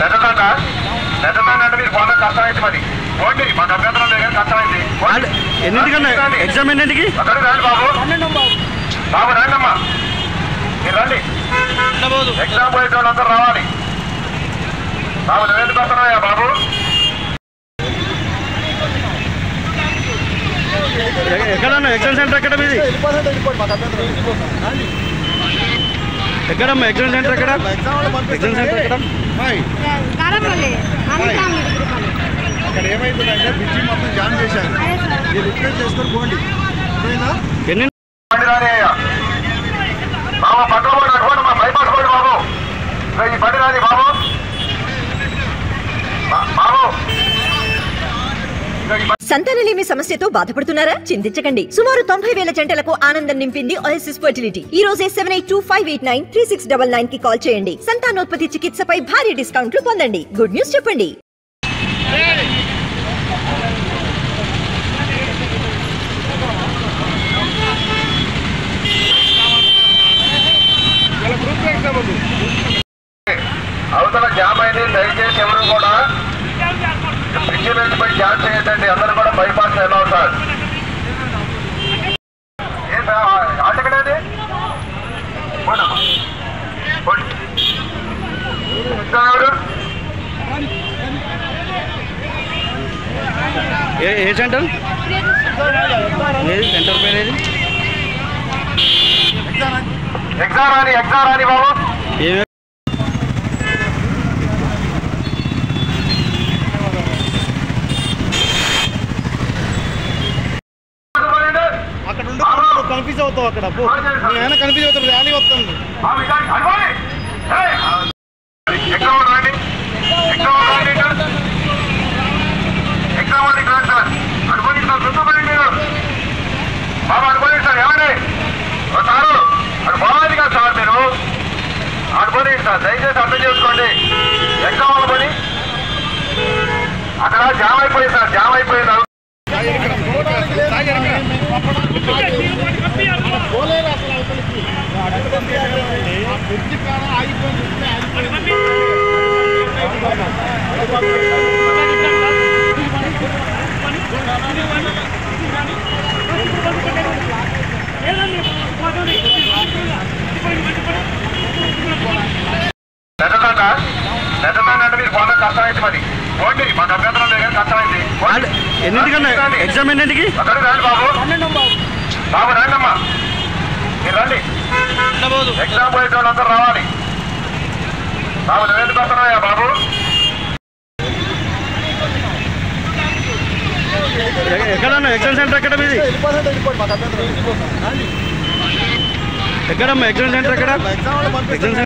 పెద్దదాకా పెద్దదాకా అంటే మీరు బాగా కష్టమైంది మరి పోండి మాకు అభ్యంతరం లేదు కానీ కష్టమైంది వాళ్ళు ఎన్నింటికన్నా ఎగ్జామ్ ఎన్నింటికి అక్కడికి రండి బాబు బాబు రండి అమ్మా మీరు రండి ఎగ్జామ్ పోయే వాళ్ళందరూ రావాలి బాబు నువ్వెందుకు వస్తున్నాయా బాబు ఎ- ఎక్కడన్నా ఎగ్జామ్ సెంటర్ ఎక్కడ మీది ఎక్కడమ్మా ఎగ్జామ్ సెంటర్ ఎక్కడ ఎగ్జామ్ సెంటర్ ఎక్కడ కారంపల్లి అమితాం తిరుపతి అక్కడ ఏమైతుందంటే బ్రిడ్జి మొత్తం జామ్ చేశారు అదే సార్ మీరు రిక్వెస్ట్ చేసుకొని పోండి ఓకేనా ఎన్ని బండి రాని అయ్యా బాబు పక్కన పోయి అటువంటి మా బైపాస్ పోయి బాబు ఇంకా ఈ బండి రాని బాబు బా- బాబు ఇంకా ఈ బండి సంతానలేమి సమస్యతో బాధపడుతున్నారా చింతించకండి సుమారు తొంభై వేల జంటలకు ఆనందం నింపింది ఓఎస్ఎస్ ఫర్టిలిటీ ఈ రోజే seven eight two five eight nine three six double nine కి కాల్ చేయండి సంతానోత్పత్తి చికిత్సపై భారీ డిస్కౌంట్లు పొందండి గుడ్ న్యూస్ చెప్పండి అవతల జామ్ అయింది దయచేసి ఎవరు కూడా బ్రిడ్జి నుంచి పోయి జామ్ చేయొద్దండి అందరూ కూడా బైపాస్ ఎలా అవుతారు ఏంటా ఆటకడేది పోనమ్మా పోండి ఇంకా ఎవరు ఏ ఏ సెంటర్ ఏది సెంటర్ పేరు ఏది ఎగ్జామ్ రాని ఎగ్జామ్ రాని బాబు ఏ అక్కడ ఉండి కన్ఫ్యూజ్ అవుతావు అక్కడ పో నేను కన్ఫ్యూజ్ అవుతాను ర్యాలీ వస్తుంది బాబు ఇక్కడ అనుకోండి ఏయ్! ఎగ్జామ్ రాండి ఎగ్జామ్ రాండి ఇక్కడ. ఎగ్జామ్ వాళ్ళు ఇక్కడ సార్ అనుకోండి సార్ చూసుకోండి మీరు బాబు అనుకోండి సార్ ఏమండి ఓ సారు అటు బాగుంది కదా సార్ మీరు అనుకోండి సార్ దయచేసి అర్థం చేసుకోండి ఎగ్జామ్ వాళ్ళ పని అక్కడ జామ్ అయిపోయింది సార్ జామ్ అయిపోయింది పోలేదు అసలు అవతలికి ఆ బ్రిడ్జి కాడ ఆగిపోయింది ఆగిపోయింది పెద్దదాకా పెద్దదాకా అంటే మీరు బాగా కష్టమైంది మరి పోండి మాకు అభ్యంతరం లేదు కానీ కష్టమైంది వాళ్ళు ఎన్నింటికన్నా ఎగ్జామ్ ఎన్నింటికి అక్కడికి రండి బాబు బాబు రండి అమ్మా మీరు రండి ఎగ్జామ్ పోయే వాళ్ళందరూ రావాలి బాబు నువ్వెందుకు వస్తున్నాయా బాబు ఎ- ఎక్కడన్నా ఎగ్జామ్ సెంటర్ ఎక్కడ మీది వెళ్ళిపోతే వెళ్ళిపోండి మాకు అభ్యంతరం లేదు. ఎక్కడమ్మా ఎగ్జామ్ సెంటర్ ఎక్కడ ఎగ్జామ్ వాళ్ళు పంపిస్తారు ఎగ్జామ్